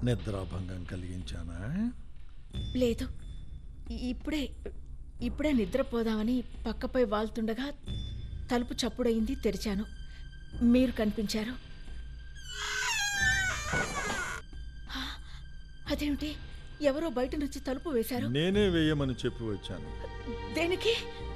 నిద్రాభంగం కలిగించానా లేదు ఇ- ఇప్పుడే ఇప్పుడే నిద్రపోదామని పక్కపై వాళ్తుండగా తలుపు చప్పుడయింది తెరిచాను మీరు కనిపించారు ఆ, అదేమిటి ఎవరో బయట నుంచి తలుపు వేశారు నేనే వేయమని చెప్పి వచ్చాను దేనికి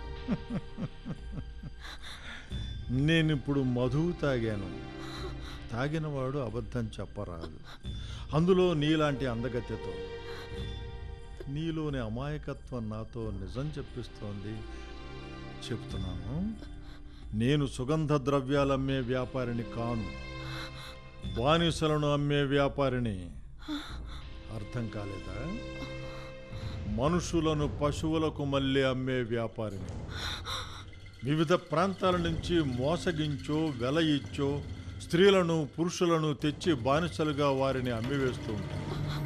నేనిప్పుడు మధువు తాగాను తాగినవాడు అబద్ధం చెప్పరాదు అందులో నీలాంటి అందగత్యతో నీలోని అమాయకత్వం నాతో నిజం చెప్పిస్తోంది చెప్తున్నాను నేను సుగంధ ద్రవ్యాలు అమ్మే వ్యాపారిని కాను బానిసలను అమ్మే వ్యాపారిని అర్థం కాలేదా మనుషులను పశువులకు మళ్ళీ అమ్మే వ్యాపారిని వివిధ ప్రాంతాల నుంచి మోసగించో వెల ఇచ్చో స్త్రీలను పురుషులను తెచ్చి బానిసలుగా వారిని అమ్మివేస్తూ ఉంటాను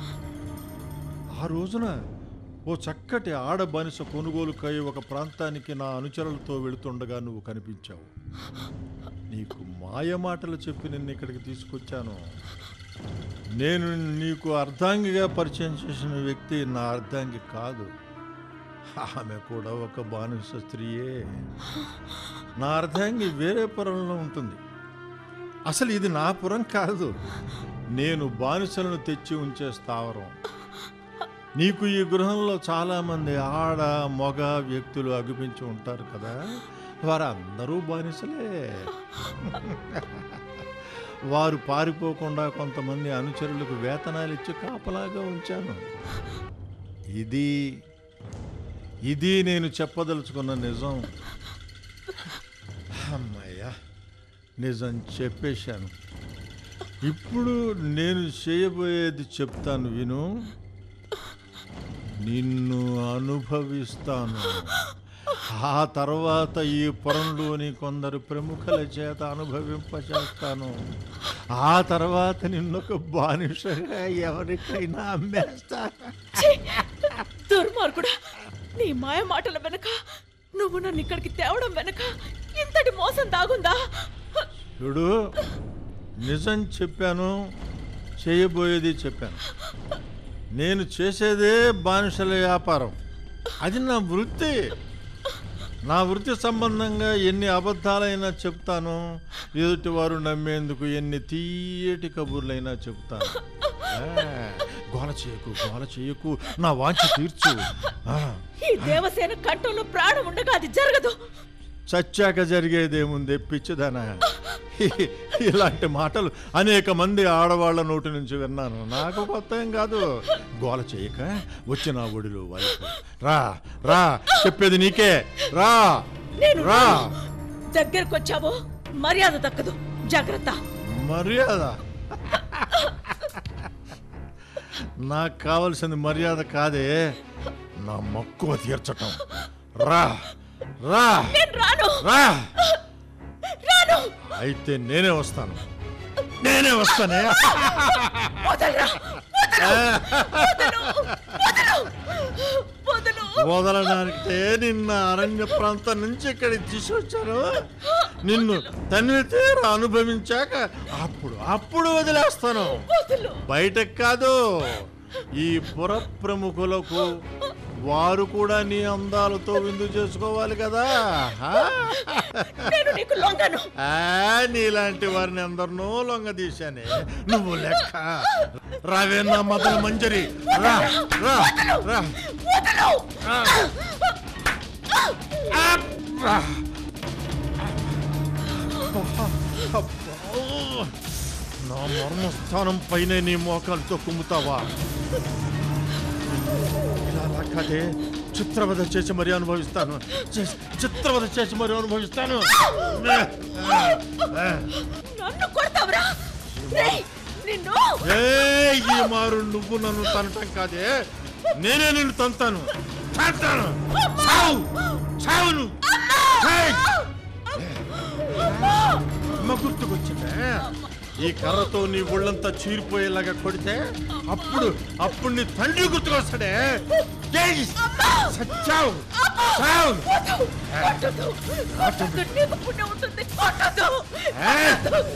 ఆ రోజున ఓ చక్కటి ఆడ బానిస కొనుగోలుకై ఒక ప్రాంతానికి నా అనుచరులతో వెళుతుండగా నువ్వు కనిపించావు నీకు మాయ మాటలు చెప్పి నిన్ను ఇక్కడికి తీసుకొచ్చాను నేను నీకు అర్ధాంగిగా పరిచయం చేసిన వ్యక్తి నా అర్ధాంగి కాదు ఆమె కూడా ఒక బానిస స్త్రీయే నా అర్ధాంగి వేరే పురంలో ఉంటుంది అసలు ఇది నా పురం కాదు నేను బానిసలను తెచ్చి ఉంచే స్థావరం నీకు ఈ గృహంలో చాలామంది ఆడ మగ వ్యక్తులు అగుపించి ఉంటారు కదా వారందరూ బానిసలే వారు పారిపోకుండా కొంతమంది అనుచరులకు వేతనాలు ఇచ్చి కాపలాగా ఉంచాను ఇది ఇది నేను చెప్పదలుచుకున్న నిజం అమ్మయ్యా నిజం చెప్పేశాను ఇప్పుడు నేను చేయబోయేది చెప్తాను విను నిన్ను అనుభవిస్తాను ఆ తర్వాత ఈ పురంలోని కొందరు ప్రముఖుల చేత అనుభవింపచేస్తాను ఆ తర్వాత నిన్నొక బానిసగా ఎవరికైనా అమ్మేస్తాను ఛీ! దుర్మార్గుడా నీ మాయ మాటల వెనక నువ్వు నన్ను ఇక్కడికి తేవడం వెనక ఇంతటి మోసం దాగుందా చూడు నిజం చెప్పాను చేయబోయేది చెప్పాను నేను చేసేదే బానిసల వ్యాపారం అది నా వృత్తి నా వృత్తి సంబంధంగా ఎన్ని అబద్ధాలైనా చెప్తాను ఎదుటివారు నమ్మేందుకు ఎన్ని తీయటి కబుర్లైనా చెప్తాను ఆ, గోల చేయకు గోల చేయకు నా వాంఛ తీర్చు ఆ. ఈ దేవసేన కంఠంలో ప్రాణం ఉండగా అది జరగదు చచ్చాక జరిగేదేముంది పిచ్చిదన ఇలాంటి మాటలు అనేక మంది ఆడవాళ్ల నోటి నుంచి విన్నాను నాకు కొత్త ఏం కాదు గోల చేయక వచ్చి నా ఒడిలో వైపు రా రా చెప్పేది నీకే రా నేను రా దగ్గరకు వచ్చావో మర్యాద దక్కదు జాగ్రత్త మర్యాద నాకు కావలసింది మర్యాద కాదే నా మక్కువ తీర్చటం రా రా నేను రాను రా రాను అయితే నేనే వస్తాను నేనే వస్తానే వదలరా వదలు వదలు వదలు వదలడానికే నిన్న అరణ్య ప్రాంతం నుంచి ఇక్కడికి తీసుకొచ్చాను నిన్ను తన్ని తీర అనుభవించాక అప్పుడు అప్పుడు వదిలేస్తాను వదలు బయటకు కాదు ఈ పుర ప్రముఖులకు వారు కూడా నీ అందాలతో విందు చేసుకోవాలి కదా ఆ? నేను నీకు లొంగను ఆ, నీలాంటి వారిని అందరినో లొంగ తీశానే నువ్వు లెక్క రావే నా మదన మంజరి రా రా రా వదలు రా. ఆ, రా. అబ్బా. నా మర్మస్థానం పైన నీ మోకాలతో కుమ్ముతావా ఇలా లాక్కాదే చిత్రవద చేసి మరీ అనుభవిస్తాను చి- చిత్రవద చేసి మరీ అనుభవిస్తాను నన్ను కొడతావురా రేయ్, నిన్ను ఏ ఈ మారు నువ్వు నన్ను తనటం కాదే నేనే నిన్ను తంతాను తంతాను చావు చావు నువ్వు ఏయ్! అమ్మ గుర్తుకొచ్చిందే ఈ కర్రతో నీ ఒళ్ళంతా చీరిపోయేలాగా కొడితే అప్పుడు అప్పుడు నీ తండ్రి గుర్తుకొస్తాడే ఏయ్! సచ్చావు చావు కొట్టదు కొట్టదు నీకు పుణ్యం ఉంటుంది కొట్టదు ఏ?